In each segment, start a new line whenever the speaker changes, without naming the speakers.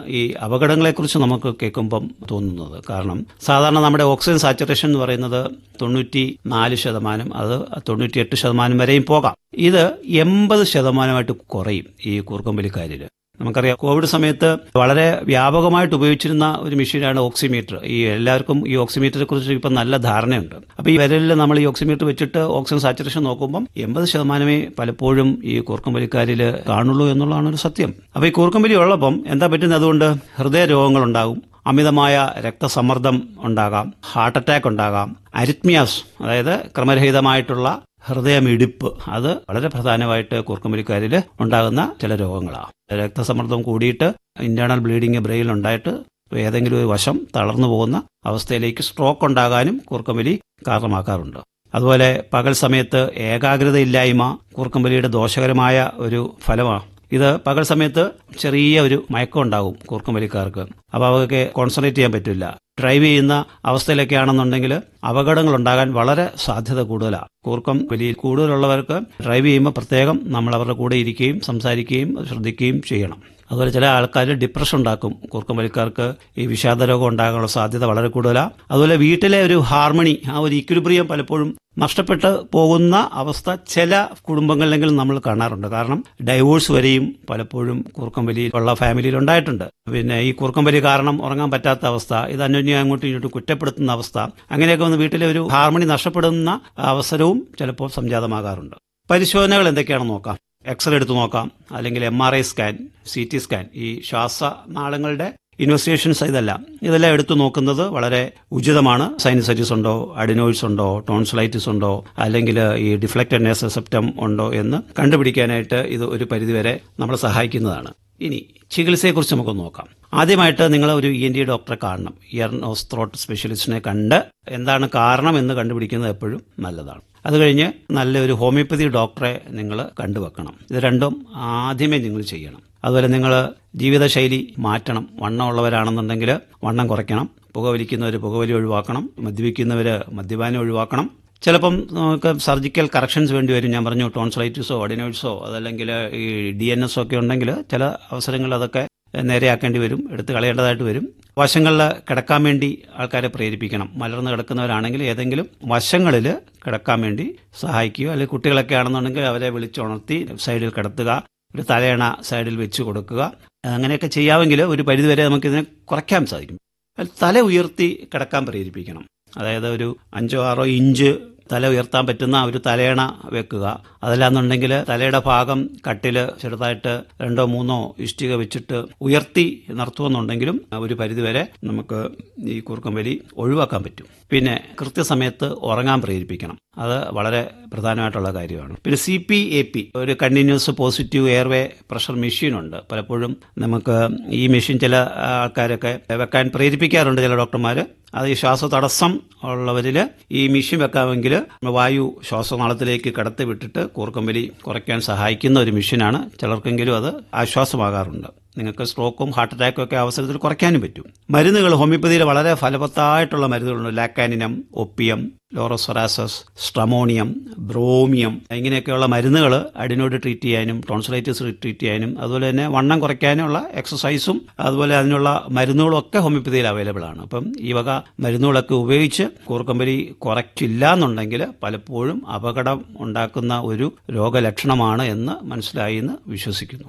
ഈ അപകടങ്ങളെക്കുറിച്ച് നമുക്ക് കേൾക്കുമ്പം തോന്നുന്നത് കാരണം സാധാരണ നമ്മുടെ ഓക്സിജൻ സാച്ചുറേഷൻ എന്ന് പറയുന്നത് തൊണ്ണൂറ്റി നാല് ശതമാനം അത് തൊണ്ണൂറ്റിയെട്ട് ശതമാനം വരെയും പോകാം ഇത് എൺപത് ശതമാനമായിട്ട് കുറയും ഈ കൂർക്കമ്പലിക്കാരിൽ നമുക്കറിയാം കോവിഡ് സമയത്ത് വളരെ വ്യാപകമായിട്ട് ഉപയോഗിച്ചിരുന്ന ഒരു മെഷീനാണ് ഓക്സിമീറ്റർ ഈ എല്ലാവർക്കും ഈ ഓക്സിമീറ്ററെ കുറിച്ച് ഇപ്പം നല്ല ധാരണയുണ്ട് അപ്പോൾ ഈ വിരലിൽ നമ്മൾ ഈ ഓക്സിമീറ്റർ വെച്ചിട്ട് ഓക്സിജൻ സാച്ചുറേഷൻ നോക്കുമ്പം എൺപത് ശതമാനമേ പലപ്പോഴും ഈ കൂർക്കമ്പലിക്കാരിൽ കാണുള്ളൂ എന്നുള്ളതാണ് ഒരു സത്യം അപ്പോൾ ഈ കൂർക്കമ്പലി ഉള്ളപ്പം എന്താ പറ്റുന്നത് അതുകൊണ്ട് ഹൃദയ രോഗങ്ങളുണ്ടാകും അമിതമായ രക്തസമ്മർദ്ദം ഉണ്ടാകാം ഹാർട്ട് അറ്റാക്ക് ഉണ്ടാകാം അരിത്മിയാസ് അതായത് ക്രമരഹിതമായിട്ടുള്ള ഹൃദയമിടിപ്പ് അത് വളരെ പ്രധാനമായിട്ട് കൂർക്കമ്പലിക്കാരിൽ ഉണ്ടാകുന്ന ചില രോഗങ്ങളാണ് രക്തസമ്മർദ്ദം കൂടിയിട്ട് ഇന്റേണൽ ബ്ലീഡിങ് ബ്രെയിൻ ഉണ്ടായിട്ട് ഏതെങ്കിലും ഒരു വശം തളർന്നു പോകുന്ന അവസ്ഥയിലേക്ക് സ്ട്രോക്ക് ഉണ്ടാകാനും കൂർക്കമ്പലി കാരണമാക്കാറുണ്ട് അതുപോലെ പകൽ സമയത്ത് ഏകാഗ്രതയില്ലായ്മ കൂർക്കമ്പലിയുടെ ദോഷകരമായ ഒരു ഫലമാണ് ഇത് പകൽ സമയത്ത് ചെറിയ ഒരു മയക്കം ഉണ്ടാകും കൂർക്കമ്പലിക്കാർക്ക് അപ്പോൾ അവർക്ക് കോൺസെൻട്രേറ്റ് ചെയ്യാൻ പറ്റില്ല ഡ്രൈവ് ചെയ്യുന്ന അവസ്ഥയിലൊക്കെ ആണെന്നുണ്ടെങ്കിൽ അപകടങ്ങൾ ഉണ്ടാകാൻ വളരെ സാധ്യത കൂടുതലാണ് കൂർക്കം വലിയ കൂടുതലുള്ളവർക്ക് ഡ്രൈവ് ചെയ്യുമ്പോൾ പ്രത്യേകം നമ്മൾ അവരുടെ കൂടെ ഇരിക്കുകയും സംസാരിക്കുകയും ശ്രദ്ധിക്കുകയും ചെയ്യണം അതുപോലെ ചില ആൾക്കാർ ഡിപ്രഷൻ ഉണ്ടാക്കും കൂർക്കം വലിക്കാർക്ക് ഈ വിഷാദ രോഗം ഉണ്ടാകാനുള്ള സാധ്യത വളരെ കൂടുതലാണ് അതുപോലെ വീട്ടിലെ ഒരു ഹാർമണി ആ ഒരു ഇക്വിലിബ്രിയം പലപ്പോഴും നഷ്ടപ്പെട്ട് പോകുന്ന അവസ്ഥ ചില കുടുംബങ്ങളിലെങ്കിലും നമ്മൾ കാണാറുണ്ട് കാരണം ഡൈവോഴ്സ് വരെയും പലപ്പോഴും കൂർക്കമ്പലി ഉള്ള ഫാമിലിയിൽ ഉണ്ടായിട്ടുണ്ട് പിന്നെ ഈ കൂർക്കമ്പലി കാരണം ഉറങ്ങാൻ പറ്റാത്ത അവസ്ഥ ഇത് അന്യോന്യം അങ്ങോട്ടും ഇങ്ങോട്ടും കുറ്റപ്പെടുത്തുന്ന അവസ്ഥ അങ്ങനെയൊക്കെ വന്ന് വീട്ടിലെ ഒരു ഹാർമണി നഷ്ടപ്പെടുന്ന അവസരവും ചിലപ്പോൾ സംജാതമാകാറുണ്ട് പരിശോധനകൾ എന്തൊക്കെയാണെന്ന് നോക്കാം എക്സ്റേ എടുത്ത് നോക്കാം അല്ലെങ്കിൽ M R I scan C T scan ഈ ശ്വാസനാളങ്ങളുടെ ഇൻവെസ്റ്റിഗേഷൻസ് ഇതല്ല ഇതെല്ലാം എടുത്തു നോക്കുന്നത് വളരെ ഉചിതമാണ് സൈനസൈറ്റിസ് ഉണ്ടോ അഡിനോയിഡ്സ് ഉണ്ടോ ടോൺസിലൈറ്റിസ് ഉണ്ടോ അല്ലെങ്കിൽ ഈ ഡിഫ്ലക്റ്റഡ് നേസൽ സെപ്റ്റം ഉണ്ടോ എന്ന് കണ്ടുപിടിക്കാനായിട്ട് ഇത് ഒരു പരിധിവരെ നമ്മളെ സഹായിക്കുന്നതാണ് ഇനി ചികിത്സയെക്കുറിച്ച് നമുക്ക് നോക്കാം ആദ്യമായിട്ട് നിങ്ങൾ ഒരു ഇ എൻ ഡി ഡോക്ടറെ കാണണം ഇയർ നോസ് ത്രോട്ട് സ്പെഷ്യലിസ്റ്റിനെ കണ്ട് എന്താണ് കാരണം എന്ന് കണ്ടുപിടിക്കുന്നത് എപ്പോഴും നല്ലതാണ് അത് കഴിഞ്ഞ് നല്ലൊരു ഹോമിയോപ്പതി ഡോക്ടറെ നിങ്ങൾ കണ്ടുവെക്കണം ഇത് രണ്ടും ആദ്യമേ നിങ്ങൾ ചെയ്യണം അതുപോലെ നിങ്ങൾ ജീവിതശൈലി മാറ്റണം വണ്ണം ഉള്ളവരാണെന്നുണ്ടെങ്കിൽ വണ്ണം കുറയ്ക്കണം പുകവലിക്കുന്നവർ പുകവലി ഒഴിവാക്കണം മദ്യപിക്കുന്നവർ മദ്യപാനം ഒഴിവാക്കണം ചിലപ്പം നമുക്ക് സർജിക്കൽ കറക്ഷൻസ് വേണ്ടി വരും ഞാൻ പറഞ്ഞു ടോൺസലൈറ്റിസോ അഡിനോയിഡ്സോ അതല്ലെങ്കിൽ ഈ ഡി എൻ എസ് ഒക്കെ ഉണ്ടെങ്കിൽ ചില അവസരങ്ങളിൽ അതൊക്കെ നേരെയാക്കേണ്ടി വരും എടുത്ത് കളയേണ്ടതായിട്ട് വരും വശങ്ങളിൽ കിടക്കാൻ വേണ്ടി ആൾക്കാരെ പ്രേരിപ്പിക്കണം മലർന്ന് കിടക്കുന്നവരാണെങ്കിൽ ഏതെങ്കിലും വശങ്ങളിൽ കിടക്കാൻ വേണ്ടി സഹായിക്കുകയോ അല്ലെങ്കിൽ കുട്ടികളൊക്കെ ആണെന്നുണ്ടെങ്കിൽ അവരെ വിളിച്ചുണർത്തി സൈഡിൽ കിടത്തുക ഒരു തലയണ സൈഡിൽ വെച്ച് കൊടുക്കുക അങ്ങനെയൊക്കെ ചെയ്യാമെങ്കിൽ ഒരു പരിധിവരെ നമുക്കിതിനെ കുറയ്ക്കാൻ സാധിക്കും തല ഉയർത്തി കിടക്കാൻ പ്രേരിപ്പിക്കണം അതായത് ഒരു അഞ്ചോ ആറോ ഇഞ്ച് തല ഉയർത്താൻ പറ്റുന്ന ഒരു തലയണ വെക്കുക അതല്ലാന്നുണ്ടെങ്കിൽ തലയുടെ ഭാഗം കട്ടിൽ ചെറുതായിട്ട് രണ്ടോ മൂന്നോ ഇഷ്ടിക വെച്ചിട്ട് ഉയർത്തി നിർത്തുമെന്നുണ്ടെങ്കിലും ഒരു പരിധിവരെ നമുക്ക് ഈ കൂർക്കമ്പലി ഒഴിവാക്കാൻ പറ്റും പിന്നെ കൃത്യസമയത്ത് ഉറങ്ങാൻ പ്രേരിപ്പിക്കണം അത് വളരെ പ്രധാനമായിട്ടുള്ള കാര്യമാണ് പിന്നെ സി പി എ പി ഒരു കണ്ടിന്യൂസ് പോസിറ്റീവ് എയർവേ പ്രഷർ മെഷീനുണ്ട് പലപ്പോഴും നമുക്ക് ഈ മെഷീൻ ചില ആൾക്കാരൊക്കെ വെക്കാൻ പ്രേരിപ്പിക്കാറുണ്ട് ചില ഡോക്ടർമാർ അത് ഈ ശ്വാസ തടസ്സം ഉള്ളവരിൽ ഈ മെഷീൻ വെക്കാമെങ്കിൽ വായു ശ്വാസനാളത്തിലേക്ക് കടത്തി വിട്ടിട്ട് കൂർക്കമ്പലി കുറയ്ക്കാൻ സഹായിക്കുന്ന ഒരു മെഷീനാണ് ചിലർക്കെങ്കിലും അത് ആശ്വാസമാകാറുണ്ട് നിങ്ങൾക്ക് സ്ട്രോക്കും ഹാർട്ട് അറ്റാക്കും ഒക്കെ അവസരത്തിൽ കുറയ്ക്കാനും പറ്റും മരുന്നുകൾ ഹോമിയോപ്പതിയിൽ വളരെ ഫലവത്തായിട്ടുള്ള മരുന്നുകളുണ്ട് ലാക്കാനിനം ഒപ്പിയം ലോറോസൊറാസസ് സ്ട്രമോണിയം ബ്രോമിയം ഇങ്ങനെയൊക്കെയുള്ള മരുന്നുകൾ അഡിനോട് ട്രീറ്റ് ചെയ്യാനും ടോൺസിലൈറ്റിസ് ട്രീറ്റ് ചെയ്യാനും അതുപോലെ തന്നെ വണ്ണം കുറയ്ക്കാനുള്ള എക്സസൈസും അതുപോലെ അതിനുള്ള മരുന്നുകളും ഒക്കെ ഹോമിയോപ്പതിയിൽ അവൈലബിൾ ആണ് അപ്പം ഈ വക മരുന്നുകളൊക്കെ ഉപയോഗിച്ച് കൂർക്കമ്പലി കുറയ്ക്കില്ല എന്നുണ്ടെങ്കിൽ പലപ്പോഴും അപകടം ഉണ്ടാക്കുന്ന ഒരു രോഗലക്ഷണമാണ് എന്ന് മനസ്സിലായി എന്ന് വിശ്വസിക്കുന്നു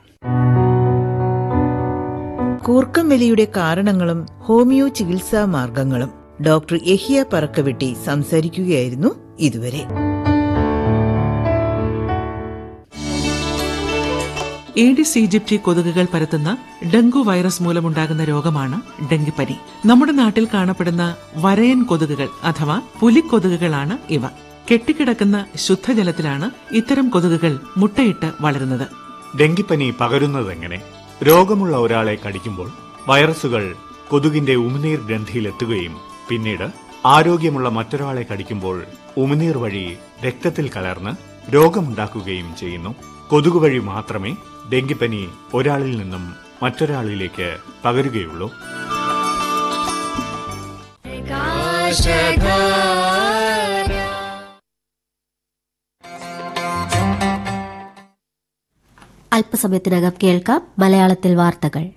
കൂർക്കം വലിയുടെ കാരണങ്ങളും ഹോമിയോ ചികിത്സാ മാർഗങ്ങളും ഡോക്ടർ യഹിയ പറക്കവെട്ടി സംസാരിക്കുകയായിരുന്നു ഇതുവരെ
ഏഡിസ് ഈജിപ്തി കൊതുകുകൾ പരത്തുന്ന ഡെങ്കു വൈറസ് മൂലമുണ്ടാകുന്ന രോഗമാണ് ഡെങ്കിപ്പനി നമ്മുടെ നാട്ടിൽ കാണപ്പെടുന്ന വരയൻ കൊതുകുകൾ അഥവാ പുലിക്കൊതുകുകളാണ് ഇവ കെട്ടിക്കിടക്കുന്ന ശുദ്ധജലത്തിലാണ് ഇത്തരം കൊതുകുകൾ മുട്ടയിട്ട് വളരുന്നത്
ഡെങ്കിപ്പനി പകരുന്നതെങ്ങനെ രോഗമുള്ള ഒരാളെ കടിക്കുമ്പോൾ വൈറസുകൾ കൊതുകിന്റെ ഉമിനീർ ഗ്രന്ഥിയിലെത്തുകയും പിന്നീട് ആരോഗ്യമുള്ള മറ്റൊരാളെ കടിക്കുമ്പോൾ ഉമിനീർ വഴി രക്തത്തിൽ കലർന്ന് രോഗമുണ്ടാക്കുകയും ചെയ്യുന്നു കൊതുക് വഴി മാത്രമേ ഡെങ്കിപ്പനി ഒരാളിൽ നിന്നും മറ്റൊരാളിലേക്ക് പകരുകയുള്ളൂ
അല്പസമയത്തിനകം കേൾക്കാം മലയാളത്തിൽ വാർത്തകൾ